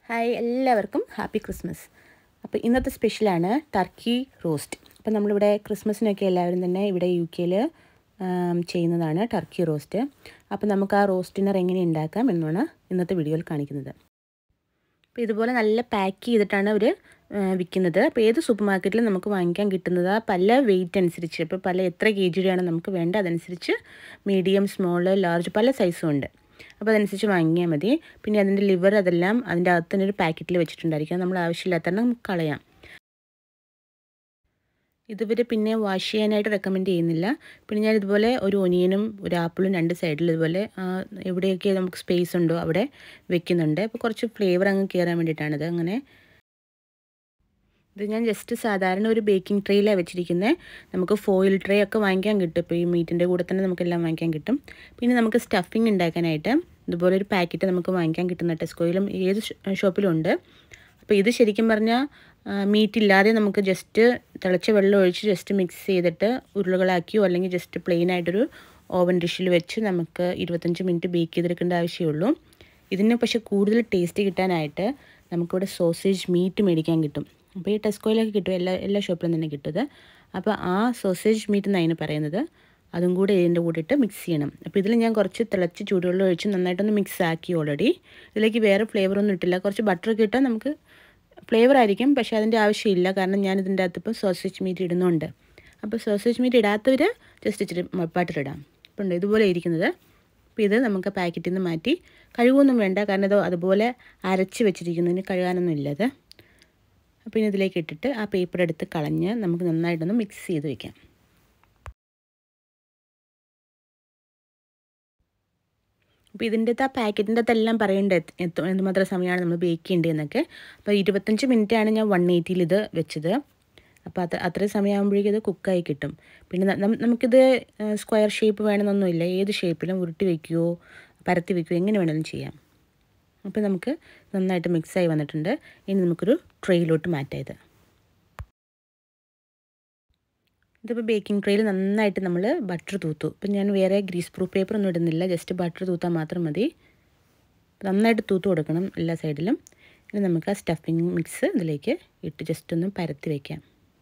hi എല്ലാവർക്കും happy Christmas അപ്പോൾ ഇന്നത്തെ സ്പെഷ്യലാണ് ടർക്കി റോസ്റ്റ് അപ്പോൾ നമ്മളിവിടെ ക്രിസ്മസിനൊക്കെ എല്ലാവരും തന്നെ ഇവിടെ യു കെയിൽ ചെയ്യുന്നതാണ് ടർക്കി റോസ്റ്റ് അപ്പോൾ നമുക്ക് ആ റോസ്റ്റിനർ എങ്ങനെ ഉണ്ടാക്കാം എന്നാണ് ഇന്നത്തെ വീഡിയോയിൽ കാണിക്കുന്നത് അപ്പോൾ ഇതുപോലെ നല്ല പാക്ക് ചെയ്തിട്ടാണ് അവർ വിൽക്കുന്നത് അപ്പോൾ ഏത് സൂപ്പർ മാർക്കറ്റിലും നമുക്ക് വാങ്ങിക്കാൻ കിട്ടുന്നത് പല വെയിറ്റ് അനുസരിച്ച് ഇപ്പോൾ പല എത്ര കെ ജിയുടെയാണ് നമുക്ക് വേണ്ട അതനുസരിച്ച് മീഡിയം സ്മോൾ ലാർജ് പല സൈസും ഉണ്ട് അപ്പോൾ അതനുസരിച്ച് വാങ്ങിയാൽ മതി പിന്നെ അതിൻ്റെ ലിവർ അതെല്ലാം അതിൻ്റെ അകത്ത് തന്നെ ഒരു പാക്കറ്റിൽ വെച്ചിട്ടുണ്ടായിരിക്കും നമ്മൾ ആവശ്യമില്ലാത്ത നമുക്ക് കളയാം ഇതുവർ പിന്നെ വാഷ് ചെയ്യാനായിട്ട് റെക്കമെൻഡ് ചെയ്യുന്നില്ല പിന്നെ ഞാൻ ഇതുപോലെ ഒരു ഒനിയനും ഒരു ആപ്പിളും രണ്ട് സൈഡിൽ ഇതുപോലെ എവിടെയൊക്കെ നമുക്ക് സ്പേസ് ഉണ്ടോ അവിടെ വെക്കുന്നുണ്ട് അപ്പോൾ കുറച്ച് ഫ്ലേവർ അങ്ങ് കയറാൻ വേണ്ടിയിട്ടാണിത് അങ്ങനെ ഇത് ഞാൻ ജസ്റ്റ് സാധാരണ ഒരു ബേക്കിംഗ് ട്രേയിലാണ് വെച്ചിരിക്കുന്നത് നമുക്ക് ഫോയിൽ ട്രേ ഒക്കെ വാങ്ങിക്കാൻ കിട്ടും ഇപ്പോൾ ഈ മീറ്റിൻ്റെ കൂടെ തന്നെ നമുക്കെല്ലാം വാങ്ങിക്കാൻ കിട്ടും പിന്നെ നമുക്ക് സ്റ്റഫിങ് ഉണ്ടാക്കാനായിട്ട് ഇതുപോലെ ഒരു പാക്കറ്റ് നമുക്ക് വാങ്ങിക്കാൻ കിട്ടുന്ന ടെസ്കോയിലും ഏത് ഷോപ്പിലും ഉണ്ട് അപ്പോൾ ഇത് ശരിക്കും പറഞ്ഞാൽ മീറ്റ് ഇല്ലാതെ നമുക്ക് ജസ്റ്റ് തിളച്ച വെള്ളം ഒഴിച്ച് ജസ്റ്റ് മിക്സ് ചെയ്തിട്ട് ഉരുളകളാക്കിയോ അല്ലെങ്കിൽ ജസ്റ്റ് പ്ലെയിൻ ആയിട്ടൊരു ഓവൻ ഡിഷിൽ വെച്ച് നമുക്ക് ഇരുപത്തഞ്ച് മിനിറ്റ് ബേക്ക് ചെയ്തെടുക്കേണ്ട ആവശ്യമുള്ളൂ ഇതിന് പക്ഷേ കൂടുതൽ ടേസ്റ്റ് കിട്ടാനായിട്ട് നമുക്കിവിടെ സോസേജ് മീറ്റ് മേടിക്കാൻ കിട്ടും അപ്പോൾ ഈ ടെസ്കോയിലൊക്കെ കിട്ടും എല്ലാ എല്ലാ ഷോപ്പിലും തന്നെ കിട്ടുന്നത് അപ്പോൾ ആ സോസേജ് മീറ്റ് എന്നാണ് പറയുന്നത് അതും കൂടെ ഇതിൻ്റെ കൂടെ ഇട്ട് മിക്സ് ചെയ്യണം അപ്പോൾ ഇതിൽ ഞാൻ കുറച്ച് തിളച്ച് ചൂടുവെള്ളം ഒഴിച്ച് നന്നായിട്ടൊന്ന് മിക്സ് ആക്കി ഓൾറെഡി ഇതിലേക്ക് വേറെ ഫ്ലേവറൊന്നും ഇട്ടില്ല കുറച്ച് ബട്ടറൊക്കെ ഇട്ടാൽ നമുക്ക് ഫ്ലേവർ ആയിരിക്കും പക്ഷേ അതിൻ്റെ ആവശ്യമില്ല കാരണം ഞാൻ ഇതിൻ്റെ അകത്ത് ഇപ്പോൾ സോസേജ് മീറ്റ് ഇടുന്നുണ്ട് അപ്പോൾ സോസേജ് മീറ്റ് ഇടാത്തവർ ജസ്റ്റ് ഇച്ചിരി ബട്ടർ ഇടാം അപ്പോൾ ഉണ്ട് ഇതുപോലെ ഇരിക്കുന്നത് അപ്പോൾ ഇത് നമുക്ക് പാക്കറ്റിൽ നിന്ന് മാറ്റി കഴുകൊന്നും വേണ്ട കാരണം ഇത് അതുപോലെ അരച്ച് വെച്ചിരിക്കുന്നതിന് കഴുകാനൊന്നും ഇല്ലത് അപ്പോൾ ഇനി ഇതിലേക്ക് ഇട്ടിട്ട് ആ പേപ്പർ എടുത്ത് കളഞ്ഞ് നമുക്ക് നന്നായിട്ടൊന്ന് മിക്സ് ചെയ്ത് വയ്ക്കാം അപ്പോൾ ഇതിൻ്റെ ആ പാക്കറ്റിൻ്റെ അകത്തെല്ലാം പറയേണ്ട എത്തും എന്തുമാത്രം സമയമാണ് നമ്മൾ ബേക്ക് ചെയ്യേണ്ടതെന്നൊക്കെ അപ്പോൾ ഇരുപത്തഞ്ച് മിനിറ്റാണ് ഞാൻ വൺ എയ്റ്റിയിൽ ഇത് വെച്ചത് അപ്പോൾ അത് അത്രയും സമയമാകുമ്പോഴേക്കും ഇത് കുക്കായി കിട്ടും പിന്നെ നമുക്കിത് സ്ക്വയർ ഷേപ്പ് വേണമെന്നൊന്നുമില്ല ഏത് ഷേപ്പിലും ഉരുട്ടി വയ്ക്കുകയോ പരത്തി വയ്ക്കുകയോ എങ്ങനെ വേണമെങ്കിലും ചെയ്യാം അപ്പോൾ നമുക്ക് നന്നായിട്ട് മിക്സായി വന്നിട്ടുണ്ട് ഇനി നമുക്കൊരു ട്രെയിലോട്ട് മാറ്റാം ഇത് ഇതിപ്പോൾ ബേക്കിംഗ് ട്രെയിൽ നന്നായിട്ട് നമ്മൾ ബട്ടർ തൂത്തു ഇപ്പം ഞാൻ വേറെ ഗ്രീസ് പ്രൂഫ് പേപ്പർ ഒന്നും ഇടുന്നില്ല ജസ്റ്റ് ബട്ടർ തൂത്താൽ മാത്രം മതി നന്നായിട്ട് തൂത്ത് കൊടുക്കണം എല്ലാ സൈഡിലും ഇനി നമുക്ക് ആ സ്റ്റഫിങ് മിക്സ് ഇതിലേക്ക് ഇട്ട് ജസ്റ്റ് ഒന്ന് പരത്തി വയ്ക്കാം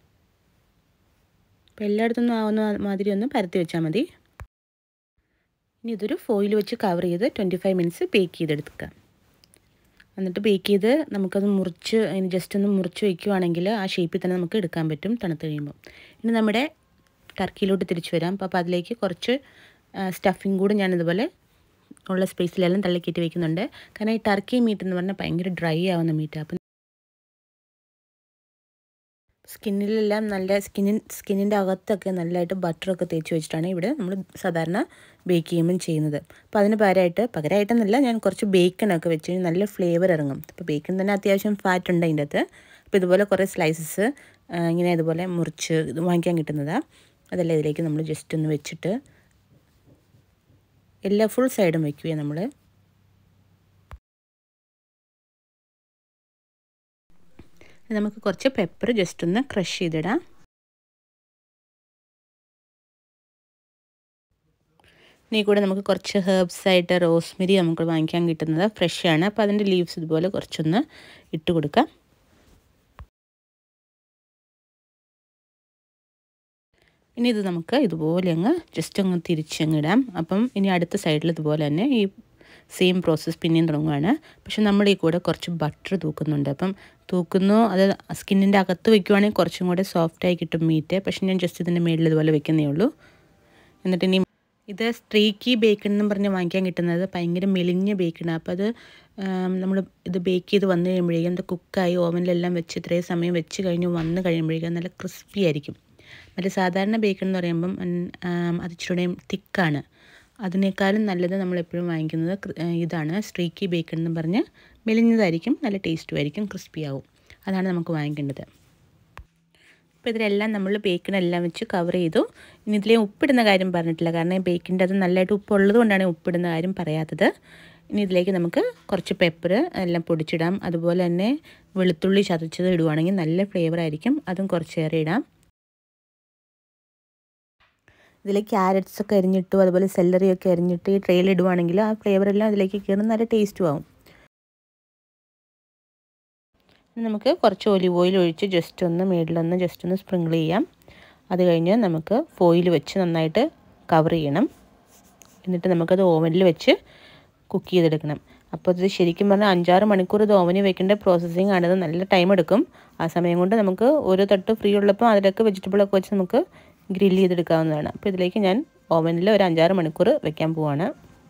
അപ്പോൾ എല്ലായിടത്തുനിന്നും ആവുന്ന മാതിരി ഒന്ന് പരത്തി വെച്ചാൽ മതി ഇനി ഇതൊരു ഫോയിൽ വെച്ച് കവർ ചെയ്ത് ട്വൻറ്റി ഫൈവ് മിനിറ്റ്സ് ബേക്ക് ചെയ്തെടുക്കുക എന്നിട്ട് ബേക്ക് ചെയ്ത് നമുക്കത് മുറിച്ച് അതിന് ജസ്റ്റ് ഒന്ന് മുറിച്ച് വയ്ക്കുവാണെങ്കിൽ ആ ഷേപ്പിൽ തന്നെ നമുക്ക് എടുക്കാൻ പറ്റും തണുത്ത് കഴിയുമ്പോൾ ഇനി നമ്മുടെ ടർക്കിയിലോട്ട് തിരിച്ചു വരാം അപ്പോൾ അതിലേക്ക് കുറച്ച് സ്റ്റഫിങ് കൂടെ ഞാനിതുപോലെ ഉള്ള സ്പേസിലെല്ലാം തള്ളിക്കയറ്റി വയ്ക്കുന്നുണ്ട് കാരണം ഈ ടർക്കി മീറ്റ് എന്ന് പറഞ്ഞാൽ ഭയങ്കര ഡ്രൈ ആവുന്ന മീറ്റാണ് അപ്പം സ്കിന്നിലെല്ലാം നല്ല സ്കിന്നിൻ സ്കിന്നിൻ്റെ അകത്തൊക്കെ നല്ലതായിട്ട് ബട്ടറൊക്കെ തേച്ച് വെച്ചിട്ടാണ് ഇവിടെ നമ്മൾ സാധാരണ ബേക്ക് ചെയ്യുമ്പം ചെയ്യുന്നത് അപ്പോൾ അതിന് പകരമായിട്ട് പകരമായിട്ടെന്നല്ല ഞാൻ കുറച്ച് ബേക്കണൊക്കെ വെച്ച് നല്ല ഫ്ലേവർ ഇറങ്ങും അപ്പോൾ ബേക്കൺ തന്നെ അത്യാവശ്യം ഫാറ്റ് ഉണ്ട് അതിൻ്റെ അകത്ത് അപ്പോൾ ഇതുപോലെ കുറേ സ്ലൈസസ് ഇങ്ങനെ ഇതുപോലെ മുറിച്ച് ഇത് വാങ്ങിക്കാൻ കിട്ടുന്നതാണ് അതെല്ലാം ഇതിലേക്ക് നമ്മൾ ജസ്റ്റ് ഒന്ന് വെച്ചിട്ട് എല്ലാ ഫുൾ സൈഡും വയ്ക്കുകയാണ് നമ്മൾ നമുക്ക് കുറച്ച് പെപ്പർ ജസ്റ്റ് ഒന്ന് ക്രഷ് ചെയ്തിടാം ഇനി കൂടെ നമുക്ക് കുറച്ച് ഹെർബ്സ് ആയിട്ട് റോസ്മെരി നമുക്ക് വാങ്ങിക്കാൻ കിട്ടുന്നത് ഫ്രഷ് ആണ് അപ്പോൾ അതിൻ്റെ ലീവ്സ് ഇതുപോലെ കുറച്ചൊന്ന് ഇട്ട് കൊടുക്കാം ഇനി ഇത് നമുക്ക് ഇതുപോലെ അങ്ങ് ജസ്റ്റ് അങ്ങ് തിരിച്ചങ്ങിടാം അപ്പം ഇനി അടുത്ത സൈഡിൽ ഇതുപോലെ തന്നെ ഈ സെയിം പ്രോസസ്സ് പിന്നെയും തുടങ്ങുകയാണ് പക്ഷെ നമ്മൾ ഈ കൂടെ കുറച്ച് ബട്ടർ തൂക്കുന്നുണ്ട് അപ്പം തൂക്കുന്നു അത് സ്കിന്നിൻ്റെ അകത്ത് വെക്കുവാണെങ്കിൽ കുറച്ചും കൂടെ സോഫ്റ്റായി കിട്ടും മീറ്റ് പക്ഷെ ഞാൻ ജസ്റ്റ് ഇതിൻ്റെ മേളിൽ ഇതുപോലെ വെക്കുന്നേ ഉള്ളൂ എന്നിട്ട് ഇനി ഇത് സ്ട്രീക്കി ബേക്കൺ എന്നും പറഞ്ഞ് വാങ്ങിക്കാൻ കിട്ടുന്നത് ഭയങ്കര മെലിഞ്ഞ ബേക്കണാണ് അപ്പോൾ അത് നമ്മൾ ഇത് ബേക്ക് ചെയ്ത് വന്നു കഴിയുമ്പോഴേക്കും അത് കുക്കായി ഓവനിലെല്ലാം വെച്ച് ഇത്രയും സമയം വെച്ച് കഴിഞ്ഞ് വന്ന് കഴിയുമ്പോഴേക്കും നല്ല ക്രിസ്പി ആയിരിക്കും മറ്റേ സാധാരണ ബേക്കൺ എന്ന് പറയുമ്പം അത് ഇച്ചിരിയുടെയും തിക്കാണ് അതിനേക്കാളും നല്ലത് നമ്മളെപ്പോഴും വാങ്ങിക്കുന്നത് ഇതാണ് സ്ട്രീക്കി ബേക്കൺ എന്ന് പറഞ്ഞ് മെലിഞ്ഞതായിരിക്കും നല്ല ടേസ്റ്റും ആയിരിക്കും ക്രിസ്പി ആവും അതാണ് നമുക്ക് വാങ്ങിക്കേണ്ടത് അപ്പോൾ ഇതിലെല്ലാം നമ്മൾ ബേക്കണെല്ലാം വെച്ച് കവർ ചെയ്തു ഇനി ഇതിലെ ഉപ്പിടുന്ന കാര്യം പറഞ്ഞിട്ടില്ല കാരണം ബേക്കിൻ്റെ അത് നല്ലതായിട്ട് ഉപ്പുള്ളത് കൊണ്ടാണ് ഉപ്പിടുന്ന കാര്യം പറയാത്തത് ഇനി ഇതിലേക്ക് നമുക്ക് കുറച്ച് പെപ്പർ എല്ലാം പൊടിച്ചിടാം അതുപോലെ തന്നെ വെളുത്തുള്ളി ചതച്ചത് ഇടുവാണെങ്കിൽ നല്ല ഫ്ലേവർ ആയിരിക്കും അതും കുറച്ചേറെ ഇടാം ഇതിൽ ക്യാരറ്റ്സ് ഒക്കെ അരിഞ്ഞിട്ടു അതുപോലെ സെല്ലറി ഒക്കെ അരിഞ്ഞിട്ട് ഈ ട്രെയിൽ ഇടുവാണെങ്കിൽ ആ ഫ്ലേവർ എല്ലാം അതിലേക്ക് കയറും നല്ല ടേസ്റ്റും ആവും നമുക്ക് കുറച്ച് ഒലിവ് ഓയിൽ ഒഴിച്ച് ജസ്റ്റ് ഒന്ന് മേളിലൊന്ന് ജസ്റ്റ് ഒന്ന് സ്പ്രിങ്കിൾ ചെയ്യാം അത് കഴിഞ്ഞ് നമുക്ക് ഫോയിൽ വെച്ച് നന്നായിട്ട് കവർ ചെയ്യണം എന്നിട്ട് നമുക്കത് ഓവനിൽ വെച്ച് കുക്ക് ചെയ്തെടുക്കണം അപ്പോൾ ഇത് ശരിക്കും പറഞ്ഞാൽ അഞ്ചാറ് മണിക്കൂർ ഇത് ഓവനിൽ വെക്കേണ്ട പ്രോസസ്സിങ് ആണിത് നല്ല ടൈം എടുക്കും ആ സമയം കൊണ്ട് നമുക്ക് ഓരോ തട്ട് ഫ്രീ ഉള്ളപ്പോൾ അതിലൊക്കെ വെജിറ്റബിളൊക്കെ വെച്ച് നമുക്ക് ഗ്രില്ല് ചെയ്തെടുക്കാവുന്നതാണ് അപ്പോൾ ഇതിലേക്ക് ഞാൻ ഓവനിൽ ഒരു അഞ്ചാറ് മണിക്കൂർ വെക്കാൻ പോവാണ്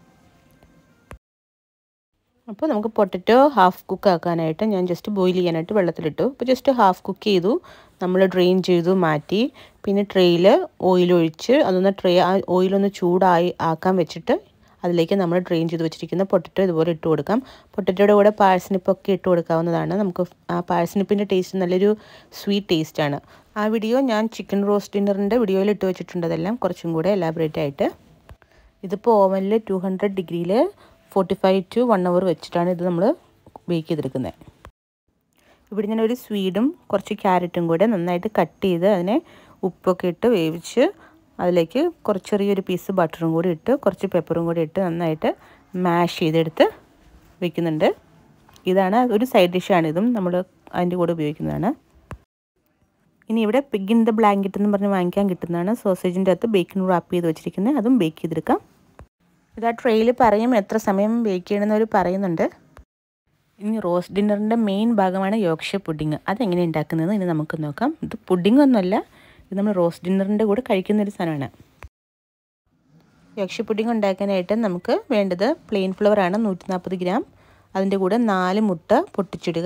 അപ്പോൾ നമുക്ക് പൊട്ടറ്റോ ഹാഫ് കുക്ക് ആക്കാനായിട്ട് ഞാൻ ജസ്റ്റ് ബോയിൽ ചെയ്യാനായിട്ട് വെള്ളത്തിലിട്ടു അപ്പോൾ ജസ്റ്റ് ഹാഫ് കുക്ക് ചെയ്തു നമ്മൾ ഡ്രെയിൻ ചെയ്തു മാറ്റി പിന്നെ ട്രെയിൽ ഓയിൽ ഒഴിച്ച് അതൊന്ന് ട്രേ ആ ഓയിലൊന്ന് ചൂടായി ആക്കാൻ വെച്ചിട്ട് അതിലേക്ക് നമ്മൾ ഡ്രെയിൻ ചെയ്ത് വെച്ചിരിക്കുന്ന പൊട്ടറ്റോ ഇതുപോലെ ഇട്ട് കൊടുക്കാം പൊട്ടറ്റോയുടെ കൂടെ പാഴ്സനിപ്പൊക്കെ ഇട്ട് കൊടുക്കാവുന്നതാണ് നമുക്ക് ആ പാഴ്സനിപ്പിൻ്റെ ടേസ്റ്റ് നല്ലൊരു സ്വീറ്റ് ടേസ്റ്റാണ് ആ വീഡിയോ ഞാൻ ചിക്കൻ റോസ്റ്റ് ഡിന്നറിൻ്റെ വീഡിയോയിൽ ഇട്ട് വെച്ചിട്ടുണ്ട് അതെല്ലാം കുറച്ചും കൂടെ എലാബറേറ്റ് ആയിട്ട് ഇതിപ്പോൾ ഓവനിൽ ടു ഹൺഡ്രഡ് ഡിഗ്രിയിൽ forty five to one hour വെച്ചിട്ടാണ് ഇത് നമ്മൾ ബേക്ക് ചെയ്തെടുക്കുന്നത് ഇവിടെ ഞാൻ ഒരു സ്വീഡും കുറച്ച് ക്യാരറ്റും കൂടെ നന്നായിട്ട് കട്ട് ചെയ്ത് അതിനെ ഉപ്പൊക്കെ ഇട്ട് വേവിച്ച് അതിലേക്ക് കുറച്ച് ചെറിയൊരു പീസ് ബട്ടറും കൂടി ഇട്ട് കുറച്ച് പെപ്പറും കൂടി ഇട്ട് നന്നായിട്ട് മാഷ് ചെയ്തെടുത്ത് വെക്കുന്നുണ്ട് ഇതാണ് ഒരു സൈഡ് ഡിഷാണ് ഇതും നമ്മൾ അതിൻ്റെ കൂടെ ഉപയോഗിക്കുന്നതാണ് ഇനി ഇവിടെ പിഗ് ഇൻ ദ ബ്ലാങ്കറ്റ് എന്ന് പറഞ്ഞ് വാങ്ങിക്കാൻ കിട്ടുന്നതാണ് സോസേജിൻ്റെ അകത്ത് ബേക്കിംഗ് റാപ്പ് ചെയ്ത് വെച്ചിരിക്കുന്നത് അതും ബേക്ക് ചെയ്തെടുക്കാം ഇത് ആ ട്രെയിൽ പറയും എത്ര സമയം ബേക്ക് ചെയ്യണമെന്ന് അവർ പറയുന്നുണ്ട് ഇനി റോസ് ഡിന്നറിൻ്റെ മെയിൻ ഭാഗമാണ് യോക്ഷ പുഡിങ് അതെങ്ങനെ ഉണ്ടാക്കുന്നത് ഇനി നമുക്ക് നോക്കാം ഇത് പുഡിംഗ് ഒന്നുമല്ല ഇത് നമ്മൾ റോസ് ഡിന്നറിൻ്റെ കൂടെ കഴിക്കുന്ന ഒരു സാധനമാണ് യോക്ഷ പുഡിംഗ് ഉണ്ടാക്കാനായിട്ട് നമുക്ക് വേണ്ടത് പ്ലെയിൻ ഫ്ലവറാണ് നൂറ്റി നാൽപ്പത് ഗ്രാം അതിൻ്റെ കൂടെ നാല് മുട്ട പൊട്ടിച്ചിടുക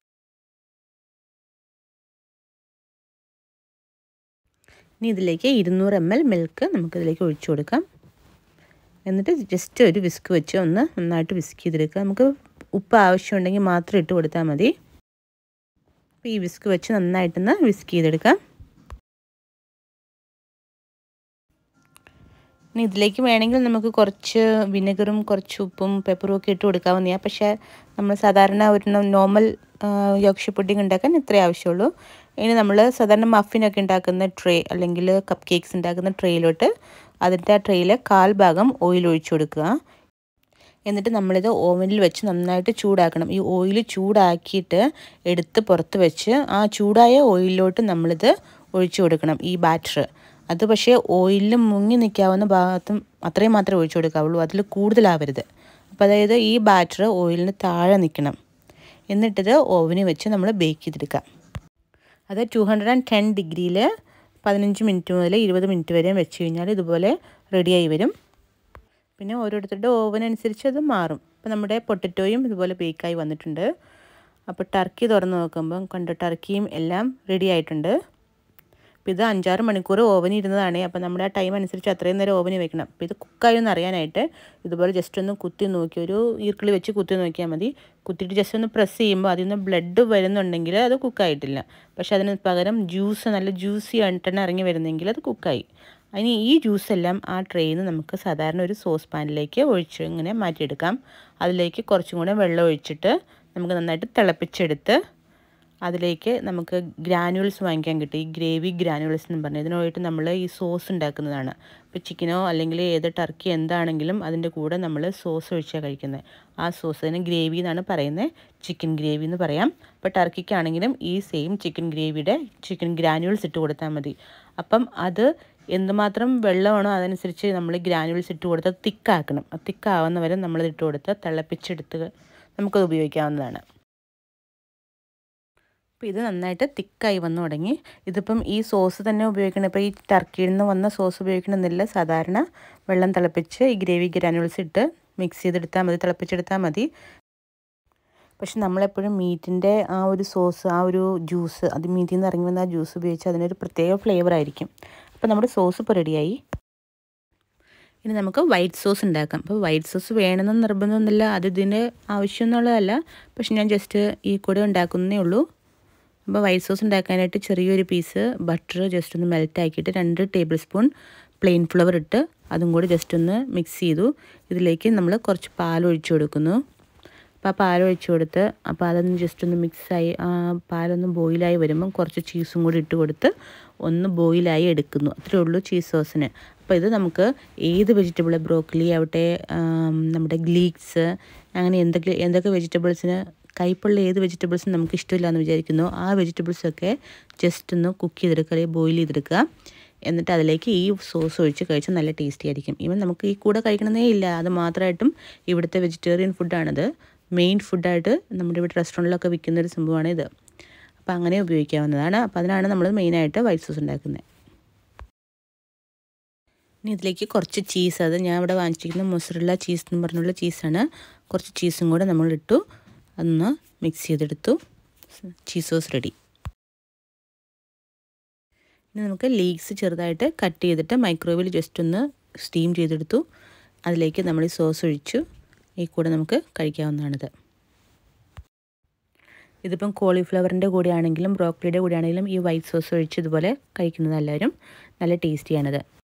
ഇനി ഇതിലേക്ക് ഇരുന്നൂറ് എം എൽ മിൽക്ക് നമുക്കിതിലേക്ക് ഒഴിച്ചു കൊടുക്കാം എന്നിട്ട് ജസ്റ്റ് ഒരു വിസ്ക് വെച്ച് ഒന്ന് നന്നായിട്ട് വിസ്ക് ചെയ്തെടുക്കുക നമുക്ക് ഉപ്പ് ആവശ്യമുണ്ടെങ്കിൽ മാത്രം ഇട്ട് കൊടുത്താൽ മതി അപ്പോൾ ഈ വിസ്ക് വെച്ച് നന്നായിട്ടൊന്ന് വിസ്ക് ചെയ്തെടുക്കാം ഇനി ഇതിലേക്ക് വേണമെങ്കിൽ നമുക്ക് കുറച്ച് വിനെഗറും കുറച്ച് ഉപ്പും പെപ്പറും ഒക്കെ ഇട്ട് കൊടുക്കാവുന്നതാണ് പക്ഷേ നമ്മൾ സാധാരണ ഒരു നോർമൽ യോക്ഷ പുഡിംഗ് ഉണ്ടാക്കാൻ ഇത്രേ ആവശ്യമുള്ളൂ ഇനി നമ്മൾ സാധാരണ മഫിനൊക്കെ ഉണ്ടാക്കുന്ന ട്രേ അല്ലെങ്കിൽ കപ്പ് കേക്ക്സ് ഉണ്ടാക്കുന്ന ട്രേയിലോട്ട് അതിൻ്റെ ആ ട്രേയിൽ കാൽ ഭാഗം ഓയിൽ ഒഴിച്ചു കൊടുക്കുക എന്നിട്ട് നമ്മളിത് ഓവനിൽ വെച്ച് നന്നായിട്ട് ചൂടാക്കണം ഈ ഓയിൽ ചൂടാക്കിയിട്ട് എടുത്ത് പുറത്ത് വെച്ച് ആ ചൂടായ ഓയിലിലോട്ട് നമ്മളിത് ഒഴിച്ചു കൊടുക്കണം ഈ ബാറ്റർ അത് പക്ഷേ ഓയിലിൽ മുങ്ങി നിൽക്കാവുന്ന ഭാഗത്തും അത്രയും മാത്രമേ ഒഴിച്ചു കൊടുക്കാവുള്ളൂ അതിൽ കൂടുതലാവരുത് അപ്പോൾ അതായത് ഈ ബാറ്റർ ഓയിലിന് താഴെ നിൽക്കണം എന്നിട്ടിത് ഓവനിൽ വെച്ച് നമ്മൾ ബേക്ക് ചെയ്തെടുക്കാം അത് ടു ഹൺഡ്രഡ് ആൻഡ് ടെൻ ഡിഗ്രിയിൽ പതിനഞ്ച് മിനിറ്റ് മുതൽ ഇരുപത് മിനിറ്റ് വരെ വെച്ച് കഴിഞ്ഞാൽ ഇതുപോലെ റെഡിയായി വരും പിന്നെ ഓരോരുത്തരുടെ ഓവൻ അനുസരിച്ച് അത് മാറും അപ്പോൾ നമ്മുടെ പൊട്ടറ്റോയും ഇതുപോലെ ബേക്കായി വന്നിട്ടുണ്ട് അപ്പോൾ ടർക്കി തുറന്ന് നോക്കുമ്പം കണ്ട് ടർക്കിയും എല്ലാം റെഡി ആയിട്ടുണ്ട് അപ്പോൾ ഇത് അഞ്ചാറ് മണിക്കൂർ ഓവനിൽ ഇരുന്നതാണ് അപ്പോൾ നമ്മുടെ ആ ടൈം അനുസരിച്ച് അത്രയും നേരം ഓവനിൽ വെക്കണം അപ്പോൾ ഇത് കുക്കായി ഒന്ന് അറിയാനായിട്ട് ഇതുപോലെ ജസ്റ്റ് ഒന്ന് കുത്തി നോക്കി ഒരു ഈർക്കിളി വെച്ച് കുത്തി നോക്കിയാൽ മതി കുത്തിയിട്ട് ജസ്റ്റ് ഒന്ന് പ്രസ് ചെയ്യുമ്പോൾ അതിൽ നിന്ന് ബ്ലഡ് വരുന്നുണ്ടെങ്കിൽ അത് കുക്കായിട്ടില്ല പക്ഷേ അതിന് പകരം ജ്യൂസ് നല്ല ജ്യൂസി ആയിട്ടാണ് ഇറങ്ങി വരുന്നെങ്കിൽ അത് കുക്കായി അതിന് ഈ ജ്യൂസ് എല്ലാം ആ ട്രേയിൽ നിന്ന് നമുക്ക് സാധാരണ ഒരു സോസ് പാനിലേക്ക് ഒഴിച്ച് ഇങ്ങനെ മാറ്റിയെടുക്കാം അതിലേക്ക് കുറച്ചും കൂടെ വെള്ളം ഒഴിച്ചിട്ട് നമുക്ക് നന്നായിട്ട് തിളപ്പിച്ചെടുത്ത് അതിലേക്ക് നമുക്ക് ഗ്രാനുവൽസ് വാങ്ങിക്കാൻ കിട്ടും ഈ ഗ്രേവി ഗ്രാനുവൽസ് എന്ന് പറഞ്ഞാൽ ഇതിനായിട്ട് നമ്മൾ ഈ സോസ് ഉണ്ടാക്കുന്നതാണ് ഇപ്പോൾ ചിക്കനോ അല്ലെങ്കിൽ ഏത് ടർക്കി എന്താണെങ്കിലും അതിൻ്റെ കൂടെ നമ്മൾ സോസ് ഒഴിച്ചാൽ കഴിക്കുന്നത് ആ സോസ് അതിന് ഗ്രേവി എന്നാണ് പറയുന്നത് ചിക്കൻ ഗ്രേവി എന്ന് പറയാം അപ്പോൾ ടർക്കിക്കാണെങ്കിലും ഈ സെയിം ചിക്കൻ ഗ്രേവിയുടെ ചിക്കൻ ഗ്രാനുവൽസ് ഇട്ട് കൊടുത്താൽ മതി അപ്പം അത് എന്തുമാത്രം വെള്ളമാണോ അതനുസരിച്ച് നമ്മൾ ഗ്രാനുവൽസ് ഇട്ട് കൊടുത്ത് തിക്കാക്കണം തിക്കാവുന്ന വരെ നമ്മളത് ഇട്ട് കൊടുത്ത് തിളപ്പിച്ചെടുത്ത് നമുക്കത് ഉപയോഗിക്കാവുന്നതാണ് അപ്പോൾ ഇത് നന്നായിട്ട് തിക്കായി വന്നു തുടങ്ങി ഇതിപ്പം ഈ സോസ് തന്നെ ഉപയോഗിക്കണം ഇപ്പോൾ ഈ ടർക്കിയിൽ നിന്ന് വന്ന സോസ് ഉപയോഗിക്കണമെന്നില്ല സാധാരണ വെള്ളം തിളപ്പിച്ച് ഈ ഗ്രേവി ഗ്രാനുവൽസ് ഇട്ട് മിക്സ് ചെയ്തെടുത്താൽ മതി തിളപ്പിച്ചെടുത്താൽ മതി പക്ഷെ നമ്മളെപ്പോഴും മീറ്റിൻ്റെ ആ ഒരു സോസ് ആ ഒരു ജ്യൂസ് അത് മീറ്റിൽ നിന്ന് ഇറങ്ങി വന്ന ആ ജ്യൂസ് ഉപയോഗിച്ച് അതിനൊരു പ്രത്യേക ഫ്ലേവർ ആയിരിക്കും അപ്പോൾ നമ്മുടെ സോസ് ഇപ്പോൾ റെഡിയായി ഇനി നമുക്ക് വൈറ്റ് സോസ് ഉണ്ടാക്കാം അപ്പോൾ വൈറ്റ് സോസ് വേണമെന്ന് നിർബന്ധമൊന്നുമില്ല അത് ഇതിന് ആവശ്യമൊന്നുള്ളതല്ല പക്ഷെ ഞാൻ ജസ്റ്റ് ഈ കൂടെ ഉണ്ടാക്കുന്നേ ഉള്ളൂ അപ്പോൾ വൈറ്റ് സോസ് ഉണ്ടാക്കാനായിട്ട് ചെറിയൊരു പീസ് ബട്ടർ ജസ്റ്റ് ഒന്ന് മെൽറ്റ് ആക്കിയിട്ട് രണ്ട് ടേബിൾ സ്പൂൺ പ്ലെയിൻ ഫ്ലവർ ഇട്ട് അതും കൂടി ജസ്റ്റ് ഒന്ന് മിക്സ് ചെയ്തു ഇതിലേക്ക് നമ്മൾ കുറച്ച് പാൽ ഒഴിച്ചു കൊടുക്കുന്നു അപ്പോൾ ആ പാൽ ഒഴിച്ചു കൊടുത്ത് അപ്പോൾ അതൊന്ന് ജസ്റ്റ് ഒന്ന് മിക്സായി ആ പാലൊന്ന് ബോയിലായി വരുമ്പം കുറച്ച് ചീസും കൂടി ഇട്ട് കൊടുത്ത് ഒന്ന് ബോയിലായി എടുക്കുന്നു അത്രേ ഉള്ളൂ ചീസ് സോസിന് അപ്പോൾ ഇത് നമുക്ക് ഏത് വെജിറ്റബിൾ ബ്രോക്കലി ആവട്ടെ നമ്മുടെ ഗ്ലീക്സ് അങ്ങനെ എന്തൊക്കെ എന്തൊക്കെ വെജിറ്റബിൾസിന് കയ്പുള്ള ഏത് വെജിറ്റബിൾസും നമുക്ക് ഇഷ്ടമില്ല എന്ന് വിചാരിക്കുന്നു ആ വെജിറ്റബിൾസൊക്കെ ജസ്റ്റ് ഒന്ന് കുക്ക് ചെയ്തെടുക്കുക അല്ലെങ്കിൽ ബോയിൽ ചെയ്തെടുക്കുക എന്നിട്ട് അതിലേക്ക് ഈ സോസ് ഒഴിച്ച് കഴിച്ചാൽ നല്ല ടേസ്റ്റി ആയിരിക്കും ഈവൻ നമുക്ക് ഈ കൂടെ കഴിക്കണമെന്നേ ഇല്ല അത് മാത്രമായിട്ടും ഇവിടുത്തെ വെജിറ്റേറിയൻ ഫുഡാണിത് മെയിൻ ഫുഡായിട്ട് നമ്മുടെ ഇവിടെ റെസ്റ്റോറൻറ്റിലൊക്കെ വിൽക്കുന്ന ഒരു സംഭവമാണ് ഇത് അപ്പോൾ അങ്ങനെ ഉപയോഗിക്കാവുന്നതാണ് അപ്പോൾ അതിനാണ് നമ്മൾ മെയിനായിട്ട് വൈറ്റ് സോസ് ഉണ്ടാക്കുന്നത് ഇനി ഇതിലേക്ക് കുറച്ച് ചീസ് അത് ഞാൻ ഇവിടെ വാങ്ങിച്ചിരിക്കുന്ന മൊസറുള്ള ചീസ് എന്ന് പറഞ്ഞുള്ള ചീസാണ് കുറച്ച് ചീസും കൂടെ നമ്മൾ ഇട്ടു അതൊന്ന് മിക്സ് ചെയ്തെടുത്തു ചീസ് സോസ് റെഡി ഇനി നമുക്ക് ലീക്സ് ചെറുതായിട്ട് കട്ട് ചെയ്തിട്ട് മൈക്രോവേവിൽ ജസ്റ്റ് ഒന്ന് സ്റ്റീം ചെയ്തെടുത്തു അതിലേക്ക് നമ്മൾ ഈ സോസ് ഒഴിച്ചു ഈ കൂടെ നമുക്ക് കഴിക്കാവുന്നതാണിത് ഇതിപ്പം കോളിഫ്ലവറിൻ്റെ കൂടെ ആണെങ്കിലും ബ്രോക്കലിയുടെ കൂടെ ആണെങ്കിലും ഈ വൈറ്റ് സോസ് ഒഴിച്ച് ഇതുപോലെ കഴിക്കുന്നത് എല്ലാവരും നല്ല ടേസ്റ്റിയാണിത്